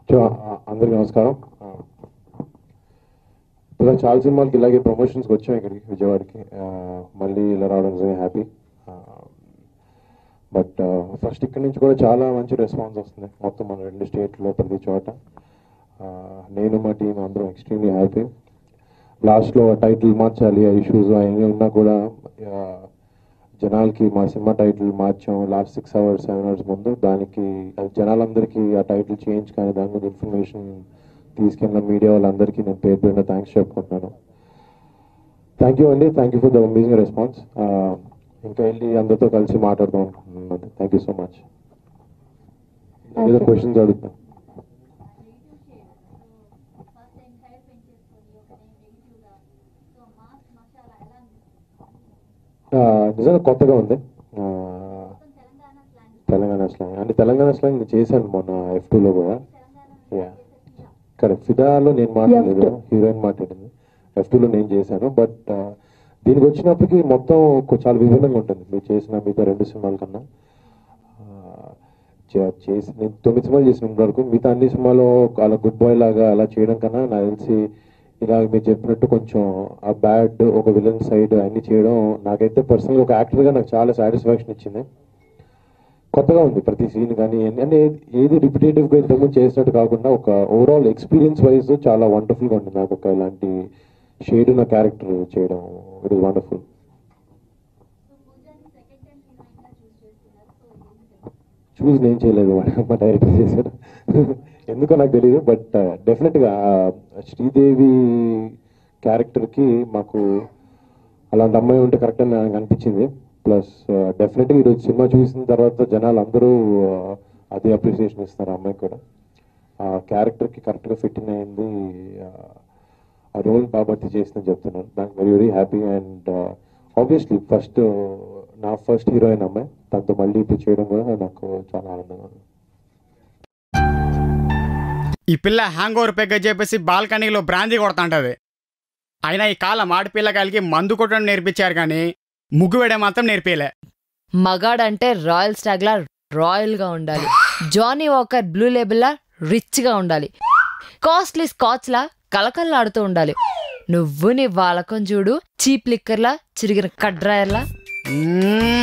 So, ఆ, అందరికీ నమస్కారం ఆ, ఇలా చాలా సినిమాలకి ఇలాగే ప్రమోషన్స్కి వచ్చాం ఇక్కడికి విజయవాడకి ఆ, మళ్ళీ ఇలా రావడం నిజంగా హ్యాపీ బట్ ఫస్ట్ ఇక్కడి నుంచి కూడా చాలా మంచి రెస్పాన్స్ వస్తుంది మొత్తం మన రెండు స్టేట్లో ప్రతి చోట ఆ, నేను మా టీం అందరం ఎక్స్ట్రీమ్లీ హ్యాపీ లాస్ట్లో టైటిల్ మార్చాలి ఆ ఇష్యూస్ అవన్నీ ఉన్నా కూడా ఆ, జనాలకి మా సినిమా టైటిల్ మార్చాం last six hours seven hours ముందు దానికి అది జనాలందరికీ ఆ టైటిల్ చేంజ్ కానీ దాని మీద ఇన్ఫర్మేషన్ తీసుకెళ్ళిన మీడియా వాళ్ళందరికీ నేను పేరు పేరున థ్యాంక్స్ చెప్పుకుంటున్నాను థ్యాంక్ యూ అండి thank you for the amazing response ఇంకా వెళ్ళి అందరితో కలిసి మాట్లాడదాం అనుకుంటున్నాను థ్యాంక్ యూ సో మచ్ ఏదో క్వశ్చన్స్ అడుగుతాను ఆ, నిజంగా కొత్తగా ఉంది ఆ, తెలంగాణ స్లాంగ్ అంటే తెలంగాణ స్లాంగ్ నేను చేశాను మొన్న ఎఫ్ టూలో కూడా యా కరెక్ట్ ఫిదాలో నేను మాట్లాడలేదు హీరోయిన్ మాట్లాడింది ఎఫ్ టూలో నేను చేశాను బట్ దీనికి వచ్చినప్పటికీ మొత్తం కొ- చాలా విభిన్నంగా ఉంటుంది మీరు చేసిన మిగతా రెండు సినిమాల కన్నా ఆ, చే- చేసి నేను తొమ్మిది సినిమాలు చేసిన వరకు మిగతా అన్ని సినిమాలో అలా గుడ్ బాయ్ లాగా అలా చేయడం కన్నా నాకు తెలిసి ఇలా మీరు చెప్పినట్టు కొంచెం ఆ బ్యాడ్ ఒక విలన్ సైడ్ అన్ని చేయడం నాకైతే పర్సనల్గా ఒక యాక్టర్గా నాకు చాలా సాటిస్ఫాక్షన్ ఇచ్చింది కొత్తగా ఉంది ప్రతి సీన్ కానీ అన్ని- అంటే ఏది రిపిటేటివ్గా ఇంతకుముందు చేసినట్టు కాకుండా ఒక ఓవరాల్ ఎక్స్పీరియన్స్ వైజ్ చాలా వండర్ఫుల్గా ఉంది నాకు ఒక ఇలాంటి షేడ్ ఉన్న క్యారెక్టర్ చేయడం ఇట్ ఇస్ వండర్ఫుల్ చూస్ నేను చేయలేదు మా డైరెక్టర్ చేశారు ఎందుకో నాకు తెలియదు బట్ డెఫినెట్గా శ్రీదేవి క్యారెక్టర్కి మాకు అలాంటి అమ్మాయి ఉంటే కరెక్ట్ అని నాకు అనిపించింది ప్లస్ డెఫినెట్గా ఈరోజు సినిమా చూసిన తర్వాత జనాలు అందరూ ఆ, అదే అప్రిసియేషన్ ఇస్తారు ఆ అమ్మాయికి కూడా ఆ క్యారెక్టర్కి కరెక్ట్గా ఫిట్ ఇన్ అయింది ఆ, ఆ రోల్ బాబట్టి చేసిందని చెప్తున్నాను దానికి very very happy and obviously first నా ఫస్ట్ హీరోయిన్ అమ్మాయి తనతో మళ్ళీ ఇప్పుడు చేయడం కూడా నాకు చాలా ఆనందంగా ఉంది ఈ పిల్ల హ్యాంగ్ ఓవర్ పెగ్గ చెప్పేసి బాల్కనీలో బ్రాందీ కొడతాంటది అయినా ఈ కాలం ఆడపిల్లకాయలకి మందు కొట్టడం నేర్పించారు కానీ ముగ్గు వేయడం మాత్రం నేర్పియలే మగాడంటే రాయల్ స్టాగ్లా రాయల్గా ఉండాలి జానీ వాకర్ బ్లూ లేబుల్లా రిచ్గా ఉండాలి కాస్ట్లీ స్కాచ్లా కలకల్లాడుతూ ఉండాలి నువ్వు నీ వాలకం చూడు చీప్ లిక్కర్లా చిరిగిన కడ్రాయర్లా మ్మ్.